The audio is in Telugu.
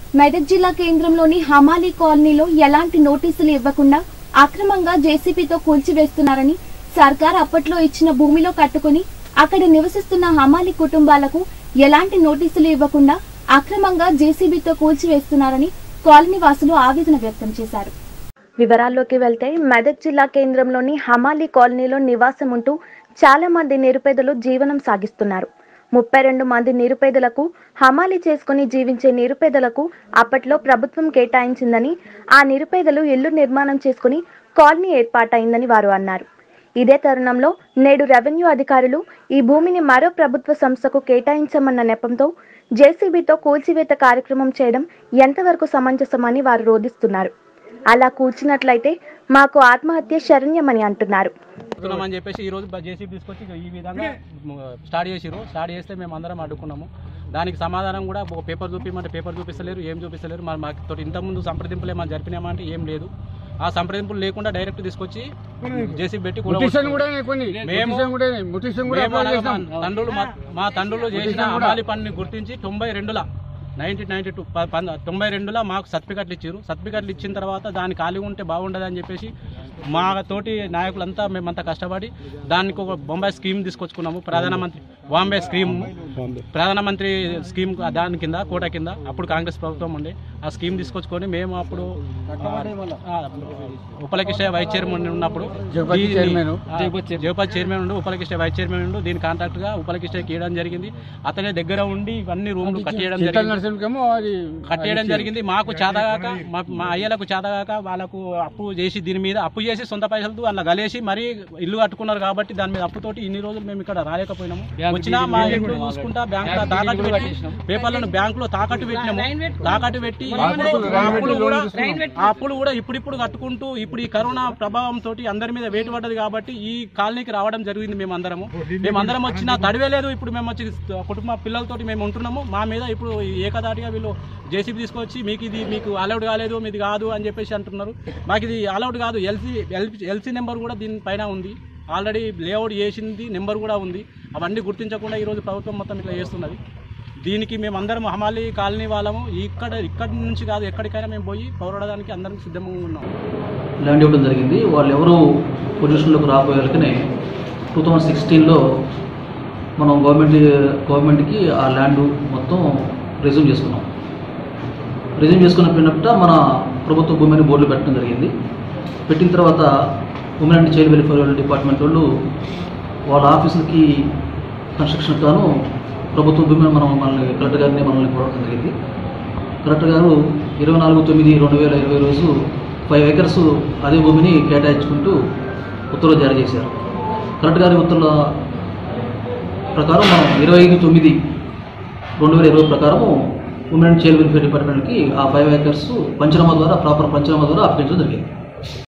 మెదక్ జిల్లా కేంద్రంలోని హమాలీ కాలనీలో ఎలాంటి నోటీసులు ఇవ్వకుండా అక్రమంగా జేసీబీతో కూల్చివేస్తున్నారని సర్కార్ అప్పట్లో ఇచ్చిన భూమిలో కట్టుకుని అక్కడ నివసిస్తున్న హమాలీ కుటుంబాలకు ఎలాంటి నోటీసులు ఇవ్వకుండా అక్రమంగా జేసీబీతో కూల్చివేస్తున్నారని కాలనీ వాసులు ఆవేదన వ్యక్తం చేశారు వివరాల్లోకి వెళ్తే మెదక్ జిల్లా కేంద్రంలోని హమాలీ కాలనీలో నివాసం ఉంటూ చాలా మంది నిరుపేదలు జీవనం సాగిస్తున్నారు ముప్పై రెండు మంది నిరుపేదలకు హమాలీ చేసుకుని జీవించే నిరుపేదలకు అప్పట్లో ప్రభుత్వం కేటాయించిందని ఆ నిరుపేదలు ఇల్లు నిర్మాణం చేసుకుని కాలనీ ఏర్పాటైందని వారు అన్నారు ఇదే తరుణంలో నేడు రెవెన్యూ అధికారులు ఈ భూమిని మరో ప్రభుత్వ సంస్థకు కేటాయించమన్న నెపంతో జేసీబీతో కూల్చివేత కార్యక్రమం చేయడం ఎంతవరకు సమంజసమని వారు రోధిస్తున్నారు అలా కూర్చున్నట్లయితే మాకు ఆత్మహత్య శరణ్యమని అంటున్నారు అని చెప్పేసి ఈ రోజు జేసీబీ తీసుకొచ్చి ఈ విధంగా స్టార్ట్ చేసిరు స్టార్ట్ చేస్తే మేము అందరం అడ్డుకున్నాము దానికి సమాధానం కూడా ఒక పేపర్ చూపించమంటే పేపర్ చూపిస్తలేరు ఏం చూపిస్తలేరు మరి మాకు తోటి ఇంతకుముందు సంప్రదింపులు ఏమైనా జరిపినామంటే ఏం లేదు ఆ సంప్రదింపులు లేకుండా డైరెక్ట్ తీసుకొచ్చి జేసీబీ పెట్టి ముటిషన్ కూడా కూలగొట్టుకున్నారు. కొన్ని మేము- ముటిషన్ కూడా ముటిషన్ కూడా మేము అప్లై అనగా చేసాం మా తండ్రులు మా- మా తండ్రులు చేసిన అమాలి పనిని గుర్తించి తొంభై రెండుల నైన్టీన్ నైన్టీ టూ తొంభై రెండులో మాకు సర్టిఫికెట్లు ఇచ్చారు సర్టిఫికెట్లు ఇచ్చిన తర్వాత దాన్ని ఖాళీ ఉంటే బాగుండదు అని చెప్పేసి మా తోటి నాయకులంతా మేమంతా కష్టపడి దానికి ఒక బొంబాయి స్కీమ్ తీసుకొచ్చుకున్నాము ప్రధానమంత్రి బాంబే స్కీమ్ ప్రధానమంత్రి స్కీమ్ దాని కింద కోట కింద అప్పుడు కాంగ్రెస్ ప్రభుత్వం ఉండే ఆ స్కీమ్ తీసుకొచ్చుకొని మేము అప్పుడు ఆ, ఉపలకిష్ట వైస్ చైర్మన్ ఉన్నప్పుడు జగపతి దీన్ని- చైర్మన్. ఆ, జగపతి చైర్మన్ ఉండు ఉపలకిష్ట వైస్ చైర్మన్ ఉండు దీని కాంట్రాక్ట్ గా ఉపలకిష్టకి ఇవ్వడం జరిగింది అతనే దగ్గర ఉండి ఇవన్నీ రూమ్లు కట్టేయడం చిత్తల జరిగింది నరసింహకేమో అది కట్టేయడం జరిగింది మాకు చేతగాక మా మా అయ్యలకు చేతగాక వాళ్ళకు అప్పు చేసి దీని మీద అప్పు చేసి సొంత పైసలతో అలా గలేసి మరీ ఇల్లు కట్టుకున్నారు కాబట్టి దాని మీద అప్పుతోటి ఇన్ని రోజులు మేము ఇక్కడ రాలేకపోయినాము వచ్చినా మా ఇంట్లో చూసుకుంటా బ్యాంక్ తాకట్టు పెట్టి పేపర్లను బ్యాంకులో తాకట్టు పెట్టినాము తాకట్టు పెట్టి ఇప్పుడు అప్పులు కూడా ఆ అప్పులు కూడా ఇప్పుడిప్పుడు కట్టుకుంటూ ఇప్పుడు ఈ కరోనా ప్రభావం తోటి అందరి మీద వేటు పడ్డది కాబట్టి ఈ కాలనీకి రావడం జరిగింది మేము అందరము మేము అందరం వచ్చినా తడివే లేదు ఇప్పుడు మేము వచ్చి కుటుంబ పిల్లలతోటి మేము ఉంటున్నాము మా మీద ఇప్పుడు ఏకదాటిగా వీళ్ళు జేసీబీ తీసుకొచ్చి మీకు ఇది మీకు అలౌడ్ కాలేదు మీది కాదు అని చెప్పేసి అంటున్నారు మాకు ఇది అలౌడ్ కాదు ఎల్సీ ఎల్సీ నెంబర్ కూడా దీనిపైన ఉంది ఆల్రెడీ లేఅవుట్ చేసింది నెంబర్ కూడా ఉంది అవన్నీ గుర్తించకుండా ఈరోజు ప్రభుత్వం మొత్తం ఇట్లా చేస్తున్నది దీనికి మేము అందరం హమాలి కాలనీ వాళ్ళము ఇక్కడ ఇక్కడి నుంచి కాదు ఎక్కడికైనా మేము పోయి పోరాడడానికి అందరం సిద్ధంగా ఉన్నాం ల్యాండ్ ఇవ్వడం జరిగింది వాళ్ళు ఎవరు పొజిషన్లోకి రాబోయేలకనే టూ థౌజండ్ సిక్స్టీన్లో మనం గవర్నమెంట్ గవర్నమెంట్కి ఆ ల్యాండ్ మొత్తం రిజ్యూమ్ చేసుకున్నాం రిజ్యూమ్ చేసుకున్నప్పుడట మన ప్రభుత్వ భూమిని బోర్డులు పెట్టడం జరిగింది పెట్టిన తర్వాత women and child welfare department వాళ్ళు వాళ్ళ ఆఫీసులకి కన్స్ట్రక్షన్ గాను ప్రభుత్వ భూమిని మనం మనల్ని కలెక్టర్ గారిని మనల్ని కోరడం జరిగింది కలెక్టర్ గారు ఇరవై నాలుగు తొమ్మిది రెండు వేల ఇరవై రోజు ఫైవ్ ఎకర్స్ అదే భూమిని కేటాయించుకుంటూ ఉత్తర్వులు జారీ చేశారు కలెక్టర్ గారి ఉత్తర్వుల ప్రకారం మనం ఇరవై ఐదు తొమ్మిది రెండు వేల ఇరవై ప్రకారము ఉమెన్ అండ్ చైల్డ్ వెల్ఫేర్ డిపార్ట్మెంట్కి ఆ ఫైవ్ ఏకర్స్ పంచనామా ద్వారా ప్రాపర్ పంచనామా ద్వారా అప్పించడం జరిగింది